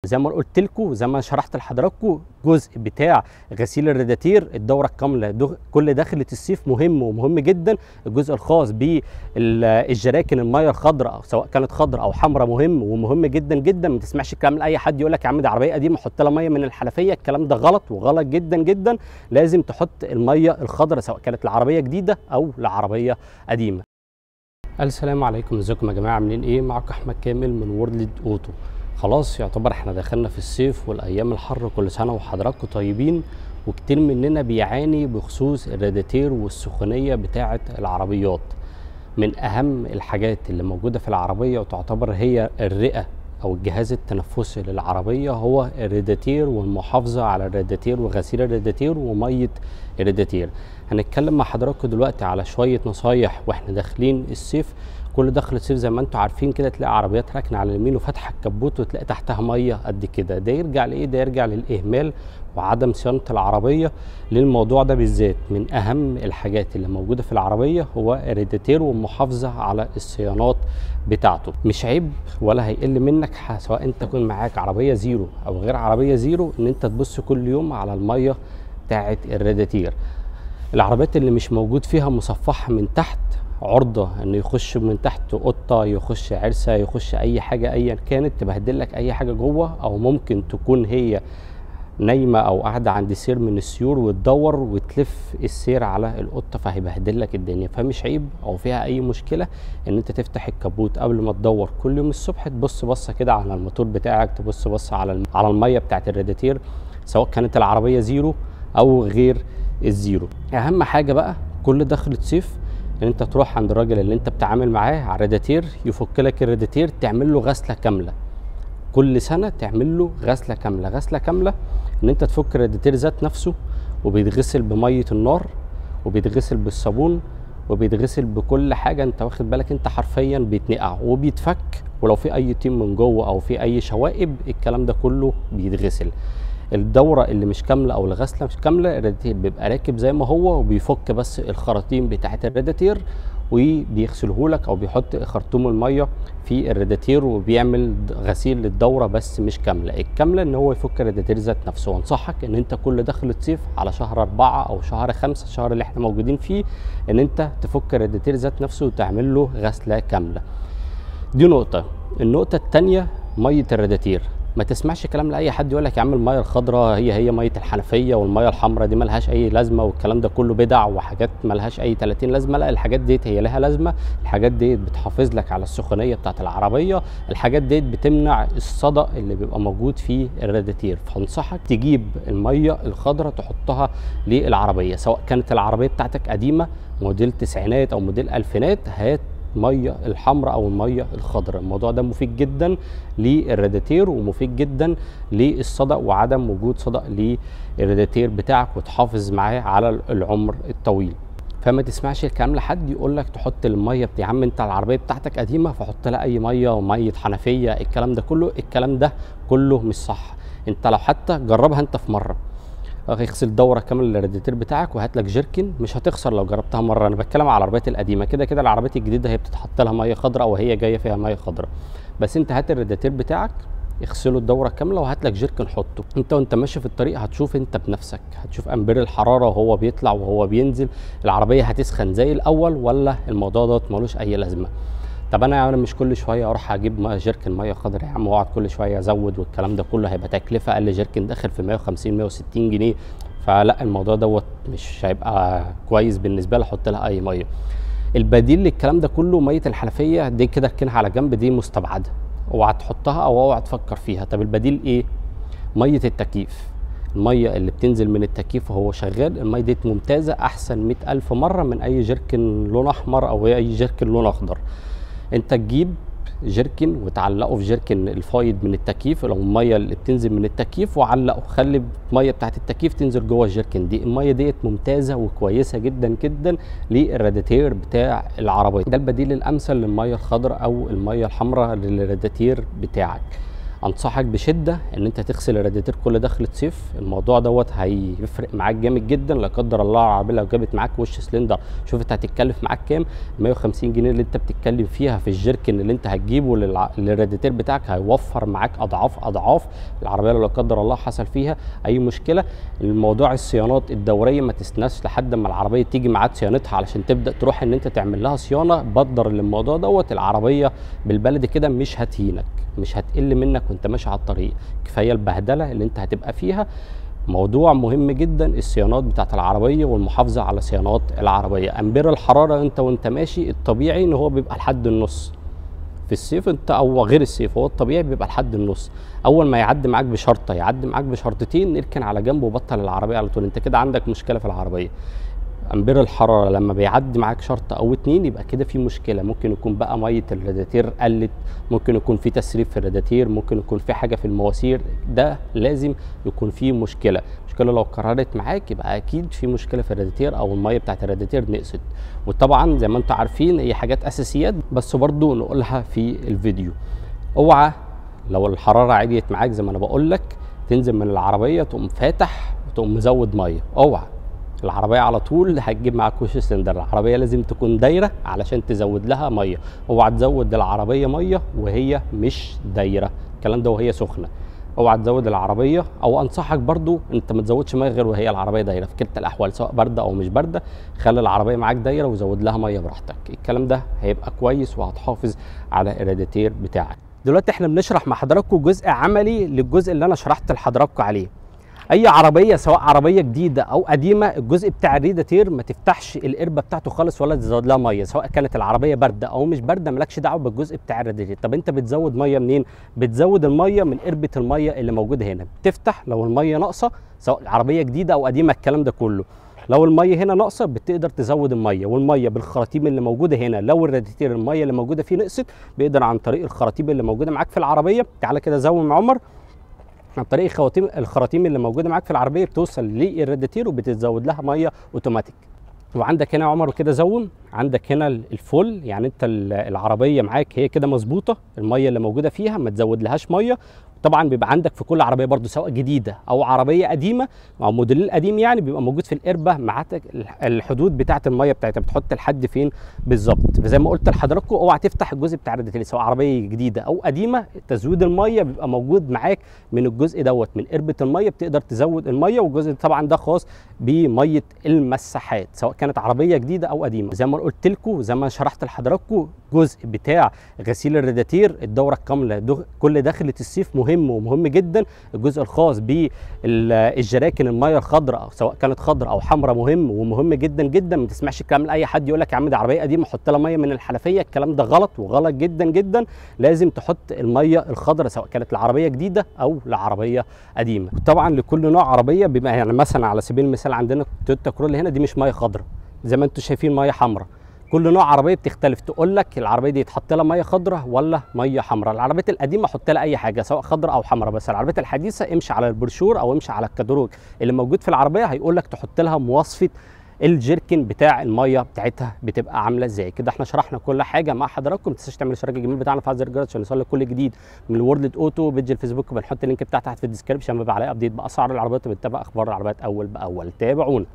زي ما قلت لكم زي ما شرحت لحضراتكم جزء بتاع غسيل الريداتير الدوره الكامله دغ- كل دخله الصيف مهم ومهم جدا الجزء الخاص بالجراكن الميه الخضراء أو سواء كانت خضراء او حمراء مهم ومهم جدا جدا ما تسمعش الكلام لاي حد يقول لك يا عم دي عربيه قديمه حط لها ميه من الحنفيه الكلام ده غلط وغلط جدا جدا لازم تحط الميه الخضراء سواء كانت لعربيه جديده او لعربيه قديمه السلام عليكم ازيكم يا جماعه عاملين ايه معاكم احمد كامل من وورلد اوتو خلاص يعتبر احنا دخلنا في الصيف والايام الحر كل سنه وحضراتكم طيبين وكتير مننا بيعاني بخصوص الراديتير والسخونيه بتاعه العربيات من اهم الحاجات اللي موجوده في العربيه وتعتبر هي الرئه او الجهاز التنفسي للعربيه هو الراديتير والمحافظه على الراديتير وغسيل الراديتير وميه الراديتير هنتكلم مع حضراتكم دلوقتي على شويه نصايح واحنا داخلين الصيف كل دخل الصيف زي ما انتم عارفين كده تلاقي عربيات راكنه على اليمين وفاتحه الكبوت وتلاقي تحتها ميه قد كده ده يرجع لايه ده يرجع للاهمال وعدم صيانه العربيه للموضوع ده بالذات من اهم الحاجات اللي موجوده في العربيه هو الريداتير والمحافظه على الصيانات بتاعته مش عيب ولا هيقل منك ح- سواء انت يكون معاك عربيه زيرو او غير عربيه زيرو ان انت تبص كل يوم على الميه بتاعه الريداتير العربيات اللي مش موجود فيها مصفحه من تحت عرضه انه يخش من تحت قطه يخش عرسه يخش اي حاجه ايا كانت تبهدل لك اي حاجه جوه او ممكن تكون هي نايمه او قاعده عند سير من السيور وتدور وتلف السير على القطه فهيبهدل لك الدنيا فمش عيب او فيها اي مشكله ان انت تفتح الكبوت قبل ما تدور كل يوم الصبح تبص بصه كده على الموتور بتاعك تبص بصه على الم- على الميه بتاعت الراديتير سواء كانت العربيه زيرو او غير الزيرو اهم حاجه بقى كل دخلة صيف ان انت تروح عند الراجل اللي انت بتتعامل معاه على الراديتير يفك لك الراديتير تعمل له غسله كامله كل سنه تعمل له غسله كامله غسله كامله ان انت تفك الراديتير ذات نفسه وبيتغسل بميه النار وبيتغسل بالصابون وبيتغسل بكل حاجه انت واخد بالك انت حرفيا بيتنقع وبيتفك ولو في اي طين من جوه او في اي شوائب الكلام ده كله بيتغسل الدوره اللي مش كامله او الغسله مش كامله الراديتير بيبقى راكب زي ما هو وبيفك بس الخراطيم بتاعه الراديتير وبيغسله لك او بيحط خرطوم الميه في الراديتير وبيعمل د- غسيل للدوره بس مش كامله الكامله ان هو يفك الراديتير ذات نفسه وانصحك ان انت كل دخلة صيف على شهر أربعة او شهر خمسة الشهر اللي احنا موجودين فيه ان انت تفك الراديتير ذات نفسه وتعمل له غسله كامله دي نقطة النقطة التانية مية الراديتير ما تسمعش كلام لاي حد يقول لك يا عم الميه الخضراء هي هي ميه الحنفيه والميه الحمراء دي ملهاش اي لازمه والكلام ده كله بدع وحاجات ملهاش اي 30 لازمه لا الحاجات ديت هي لها لازمه الحاجات ديت بتحافظ لك على السخونيه بتاعت العربيه الحاجات ديت بتمنع الصدأ اللي بيبقى موجود في الراديتير فانصحك تجيب الميه الخضراء تحطها للعربيه سواء كانت العربيه بتاعتك قديمه موديل تسعينات او موديل الفينات هات ميه الحمراء او الميه الخضراء الموضوع ده مفيد جدا للراديتير ومفيد جدا للصدأ وعدم وجود صدأ للراديتير بتاعك وتحافظ معاه على العمر الطويل فما تسمعش الكلام لحد يقول لك تحط الميه بتاع يا عم انت العربيه بتاعتك قديمه فحط لها اي ميه وميه حنفيه الكلام ده كله الكلام ده كله مش صح انت لو حتى جربها انت في مره اغسل دوره كامله للراديتير بتاعك وهات لك جيركن مش هتخسر لو جربتها مره انا بتكلم على العربيات القديمه كده كده العربيات الجديده هي بتتحط لها ميه خضراء او هي جايه فيها ميه خضراء بس انت هات الراديتير بتاعك اغسله الدوره كامله وهات لك جيركن حطه انت وانت ماشي في الطريق هتشوف انت بنفسك هتشوف امبير الحراره وهو بيطلع وهو بينزل العربيه هتسخن زي الاول ولا الموضوع دوت ملوش اي لازمه طب انا انا مش كل شويه اروح اجيب ميه جيركن ميه خضراء يا عم واقعد كل شويه ازود والكلام ده كله هيبقى تكلفه اقل جيركن داخل في 150 160 جنيه فلا الموضوع دوت مش هيبقى كويس بالنسبه لي احط لها اي ميه البديل للكلام ده كله ميه الحنفيه دي كده اركنها على جنب دي مستبعده اوعى تحطها او اوعى تفكر فيها طب البديل ايه ميه التكييف الميه اللي بتنزل من التكييف وهو شغال الميه دي ممتازه احسن مئة الف مره من اي جيركن لون احمر او اي جيركن لون اخضر انت تجيب جيركن وتعلقه في جيركن الفايض من التكييف لو الميه اللي بتنزل من التكييف وعلقه خلي الميه بتاعت التكييف تنزل جوه الجيركن دي الميه ديت ممتازه وكويسه جدا جدا للراديتير بتاع العربيه ده البديل الامثل للميه الخضراء او الميه الحمراء للراديتير بتاعك انصحك بشده ان انت تغسل الرادياتير كل دخلة صيف الموضوع دوت هيفرق معاك جامد جدا لا قدر الله العربيه لو جابت معاك وش سلندر شوف هتتكلف معاك كام 150 جنيه اللي انت بتتكلم فيها في الجيركن اللي انت هتجيبه للع... للرادياتير بتاعك هيوفر معاك اضعاف اضعاف العربيه لو لا قدر الله حصل فيها اي مشكله الموضوع الصيانات الدوريه ما تستناش لحد ما العربيه تيجي ميعاد صيانتها علشان تبدا تروح ان انت تعمل لها صيانه بدر الموضوع دوت العربيه بالبلدي كده مش هتهينك مش هتقل منك وانت ماشي على الطريق كفايه البهدله اللي انت هتبقى فيها موضوع مهم جدا الصيانات بتاعت العربيه والمحافظه على صيانات العربيه امبير الحراره انت وانت ماشي الطبيعي ان هو بيبقى لحد النص في الصيف انت او غير الصيف هو الطبيعي بيبقى لحد النص اول ما يعدي معاك بشرطه يعدي معاك بشرطتين نركن على جنب وبطل العربيه على طول انت كده عندك مشكله في العربيه امبير الحراره لما بيعدي معاك شرطه او اتنين يبقى كده في مشكله ممكن يكون بقى ميه الرادياتير قلت ممكن يكون في تسريب في الرادياتير ممكن يكون في حاجه في المواسير ده لازم يكون فيه مشكله المشكله لو قررت معاك يبقى اكيد في مشكله في الرادياتير او الميه بتاعت الرادياتير نقصت وطبعا زي ما انتم عارفين هي حاجات اساسيات بس برضو نقولها في الفيديو اوعى لو الحراره عاليت معاك زي ما انا بقول لك تنزل من العربيه تقوم فاتح وتقوم مزود ميه اوعى العربيه على طول هتجيب معاك وش سلندر العربيه لازم تكون دايره علشان تزود لها ميه اوعى تزود العربيه ميه وهي مش دايره الكلام ده وهي سخنه اوعى تزود العربيه او انصحك برضو انت ما تزودش ميه غير وهي العربيه دايره في كلتا الاحوال سواء بارده او مش بارده خلي العربيه معاك دايره وزود لها ميه براحتك الكلام ده هيبقى كويس وهتحافظ على الرادياتير بتاعك دلوقتي احنا بنشرح مع حضراتكم جزء عملي للجزء اللي انا شرحت لحضراتكم عليه اي عربيه سواء عربيه جديده او قديمه الجزء بتاع الريداتير ما تفتحش القربه بتاعته خالص ولا تزود لها ميه سواء كانت العربيه بارده او مش بارده مالكش دعوه بالجزء بتاع الريداتير طب انت بتزود ميه منين بتزود الميه من قربه الميه اللي موجوده هنا بتفتح لو الميه ناقصه سواء عربيه جديده او قديمه الكلام ده كله لو الميه هنا ناقصه بتقدر تزود الميه والميه بالخراطيم اللي موجوده هنا لو الراديتير الميه اللي موجوده فيه نقصت بيقدر عن طريق الخراطيم اللي موجوده معاك في العربيه تعالى كده زوم عمر عن طريق الخواتيم الخراطيم اللي موجوده معاك في العربيه بتوصل للراديتير وبتزود لها ميه اوتوماتيك وعندك هنا يا عمر كده زوم عندك هنا الفل يعني انت العربيه معاك هي كده مظبوطه الميه اللي موجوده فيها ما تزود لهاش ميه طبعا بيبقى عندك في كل عربيه برضو سواء جديده او عربيه قديمه او موديل القديم يعني بيبقى موجود في القربه معاك الحدود بتاعه الميه بتاعتها بتحط لحد فين بالظبط فزي ما قلت لحضراتكم اوعى تفتح الجزء بتاع الراديتير سواء عربيه جديده او قديمه تزويد الميه بيبقى موجود معاك من الجزء دوت من قربه الميه بتقدر تزود الميه والجزء طبعا ده خاص بميه المساحات سواء كانت عربيه جديده او قديمه زي ما قلت لكم زي ما شرحت لحضراتكم الجزء بتاع غسيل الراديتير الدوره الكامله دخ... كل دخله الصيف مهم ومهم جدا الجزء الخاص بالجراكن الميه الخضراء سواء كانت خضراء او حمراء مهم ومهم جدا جدا ما تسمعش الكلام لاي حد يقول لك يا عم دي عربيه قديمه حط لها ميه من الحنفيه الكلام ده غلط وغلط جدا جدا لازم تحط الميه الخضراء سواء كانت لعربيه جديده او لعربيه قديمه طبعا لكل نوع عربيه بيبقى يعني مثلا على سبيل المثال عندنا تويوتا كورولا هنا دي مش ميه خضراء زي ما انتم شايفين ميه حمراء كل نوع عربيه بتختلف تقول لك العربيه دي يتحط لها ميه خضراء ولا ميه حمراء العربيات القديمه حط لها اي حاجه سواء خضراء او حمراء بس العربيات الحديثه امشي على البروشور او امشي على الكتالوج اللي موجود في العربيه هيقول لك تحط لها مواصفه الجيركن بتاع الميه بتاعتها بتبقى عامله ازاي كده احنا شرحنا كل حاجه مع حضراتكم ما تنساش تعمل اشتراك الجميل بتاعنا في زر الجرس عشان يوصلك كل جديد من الورلد اوتو بيج الفيسبوك بنحط اللينك بتاعه تحت في الديسكربشن بيبقى عليه ابديت باسعار العربيات وبنتابع اخبار العربيات اول باول تابعونا